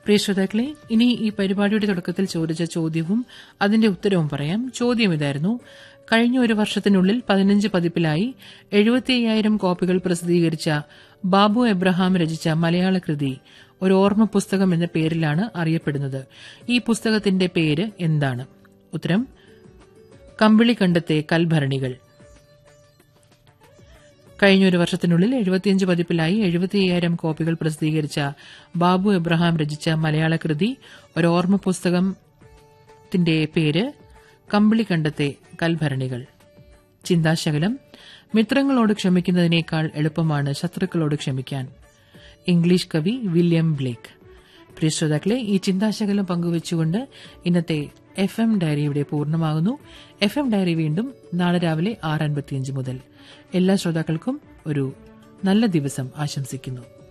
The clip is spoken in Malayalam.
പ്രിയ ശ്രോതാക്കളെ ഇനി ഈ പരിപാടിയുടെ തുടക്കത്തിൽ ചോദിച്ച ചോദ്യവും അതിന്റെ ഉത്തരവും പറയാം ചോദ്യം ഇതായിരുന്നു കഴിഞ്ഞ ഒരു വർഷത്തിനുള്ളിൽ പതിനഞ്ച് പതിപ്പിലായി എഴുപത്തി അയ്യായിരം കോപ്പികൾ പ്രസിദ്ധീകരിച്ച ബാബു എബ്രഹാം രചിച്ച മലയാള കൃതി ഒരു ഓർമ്മ പുസ്തകം എന്ന പേരിലാണ് അറിയപ്പെടുന്നത് ഈ പുസ്തകത്തിന്റെ പേര് എന്താണ് ഉത്തരം കമ്പിളിക്കണ്ടത്തെ കൽഭരണികൾ കഴിഞ്ഞ ഒരു വർഷത്തിനുള്ളിൽ എഴുപത്തിയഞ്ച് പതിപ്പിലായി എഴുപത്തി അയ്യായിരം കോപ്പികൾ പ്രസിദ്ധീകരിച്ച ബാബു എബ്രഹാം രചിച്ച മലയാള കൃതി ഒരു ഓർമ്മ പുസ്തകത്തിന്റെ പേര് കമ്പിളിക്കണ്ടത്തെ കൽഭരണികൾ ചിന്താശകലം മിത്രങ്ങളോട് ക്ഷമിക്കുന്നതിനേക്കാൾ എളുപ്പമാണ് ശത്രുക്കളോട് ക്ഷമിക്കാൻ ഇംഗ്ലീഷ് കവി വില്യം ബ്ലേക്ക് പ്രിയ ശ്രോതാക്കളെ ഈ ചിന്താശകലം പങ്കുവച്ചുകൊണ്ട് ഇന്നത്തെ എഫ് എം ഡയറി ഇവിടെ പൂർണ്ണമാകുന്നു എഫ് എം ഡയറി വീണ്ടും നാളെ രാവിലെ ആറ് അൻപത്തിയഞ്ച് മുതൽ എല്ലാ ശ്രോതാക്കൾക്കും ഒരു നല്ല ദിവസം ആശംസിക്കുന്നു